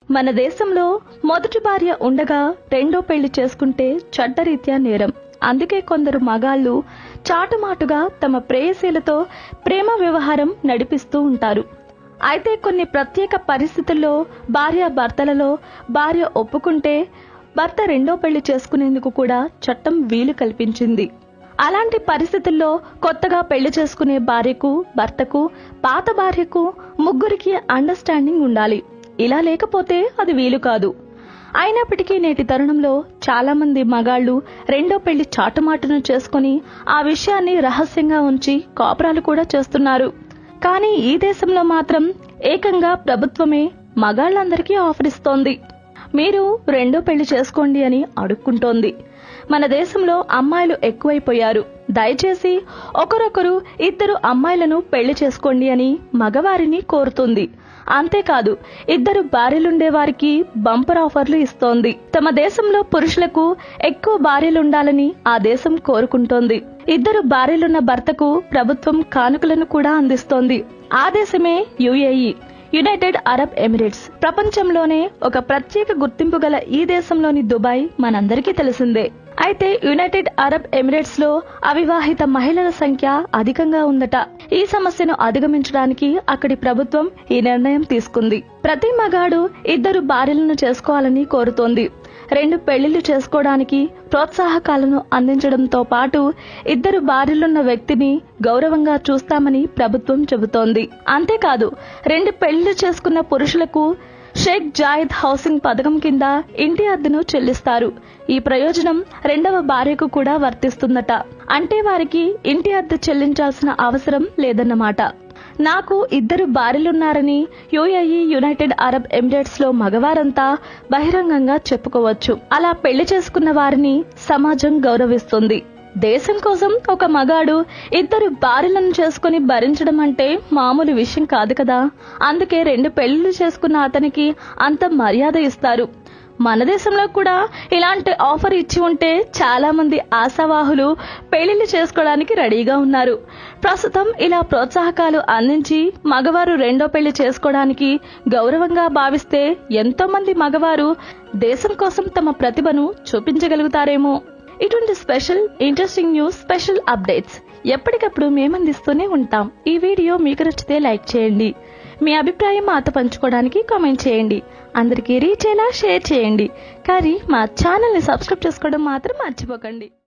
మన దేశంలో మొదటి భార్య ఉండగా రెండో పెళ్లి చేసుకుంటే చట్టరీత్యా నేరం అందుకే కొందరు మగాళ్ళు చాటుమాటుగా తమ ప్రేయసీలతో ప్రేమ వ్యవహారం నడిపిస్తూ ఉంటారు అయితే కొన్ని ప్రత్యేక పరిస్థితుల్లో భార్య భర్తలలో భార్య ఒప్పుకుంటే భర్త రెండో పెళ్లి చేసుకునేందుకు కూడా చట్టం వీలు కల్పించింది అలాంటి పరిస్థితుల్లో కొత్తగా పెళ్లి చేసుకునే భార్యకు భర్తకు పాత భార్యకు ముగ్గురికి అండర్స్టాండింగ్ ఉండాలి ఇలా లేకపోతే అది వీలు కాదు అయినప్పటికీ నేటి తరుణంలో చాలా మంది మగాళ్లు రెండో పెళ్లి చాటుమాటును చేసుకుని ఆ విషయాన్ని రహస్యంగా ఉంచి కాపురాలు కూడా చేస్తున్నారు కానీ ఈ దేశంలో మాత్రం ఏకంగా ప్రభుత్వమే మగాళ్ళందరికీ ఆఫర్ ఇస్తోంది మీరు రెండో పెళ్లి చేసుకోండి అని అడుక్కుంటోంది మన దేశంలో అమ్మాయిలు ఎక్కువైపోయారు దయచేసి ఒకరొకరు ఇద్దరు అమ్మాయిలను పెళ్లి చేసుకోండి అని మగవారిని కోరుతుంది అంతేకాదు ఇద్దరు భార్యలుండే వారికి బంపర్ ఆఫర్లు ఇస్తోంది తమ దేశంలో పురుషులకు ఎక్కువ భార్యలుండాలని ఆ దేశం కోరుకుంటోంది ఇద్దరు భార్యలున్న భర్తకు ప్రభుత్వం కానుకలను కూడా అందిస్తోంది ఆ దేశమే యుఏఈ యునైటెడ్ అరబ్ ఎమిరేట్స్ ప్రపంచంలోనే ఒక ప్రత్యేక గుర్తింపు గల ఈ దేశంలోని దుబాయ్ మనందరికీ తెలిసిందే అయితే యునైటెడ్ అరబ్ ఎమిరేట్స్ లో అవివాహిత మహిళల సంఖ్య అధికంగా ఉందట ఈ సమస్యను అధిగమించడానికి అక్కడి ప్రభుత్వం ఈ నిర్ణయం తీసుకుంది ప్రతి మగాడు ఇద్దరు భార్యలను చేసుకోవాలని కోరుతోంది రెండు పెళ్లిళ్లు చేసుకోవడానికి ప్రోత్సాహకాలను అందించడంతో పాటు ఇద్దరు భార్యలున్న వ్యక్తిని గౌరవంగా చూస్తామని ప్రభుత్వం చెబుతోంది అంతేకాదు రెండు పెళ్లిళ్లు చేసుకున్న పురుషులకు షేక్ జాయిద్ హౌసింగ్ పథకం కింద ఇంటి అద్దెను చెల్లిస్తారు ఈ ప్రయోజనం రెండవ భార్యకు కూడా వర్తిస్తుందట అంటే వారికి ఇంటి అద్దె చెల్లించాల్సిన అవసరం లేదన్నమాట నాకు ఇద్దరు భార్యలున్నారని యుఏఈ యునైటెడ్ అరబ్ ఎమిరేట్స్ లో మగవారంతా బహిరంగంగా చెప్పుకోవచ్చు అలా పెళ్లి చేసుకున్న వారిని సమాజం గౌరవిస్తుంది దేశం కోసం ఒక మగాడు ఇద్దరు భార్యలను చేసుకుని భరించడం అంటే మామూలు విషయం కాదు కదా అందుకే రెండు పెళ్లిళ్ళు చేసుకున్న అతనికి అంత మర్యాద ఇస్తారు మన దేశంలో కూడా ఇలాంటి ఆఫర్ ఇచ్చి ఉంటే చాలా మంది ఆశావాహులు పెళ్లిళ్ళు చేసుకోవడానికి రెడీగా ఉన్నారు ప్రస్తుతం ఇలా ప్రోత్సాహకాలు అందించి మగవారు రెండో పెళ్లి చేసుకోవడానికి గౌరవంగా భావిస్తే ఎంతో మంది మగవారు దేశం కోసం తమ ప్రతిభను చూపించగలుగుతారేమో ఇటువంటి special interesting news special updates ఎప్పటికప్పుడు మేమందిస్తూనే ఉంటాం ఈ వీడియో మీకు నచ్చితే లైక్ చేయండి మీ అభిప్రాయం మాతో పంచుకోవడానికి కామెంట్ చేయండి అందరికీ రీచ్ అయ్యేలా షేర్ చేయండి కానీ మా ఛానల్ని సబ్స్క్రైబ్ చేసుకోవడం మాత్రం మర్చిపోకండి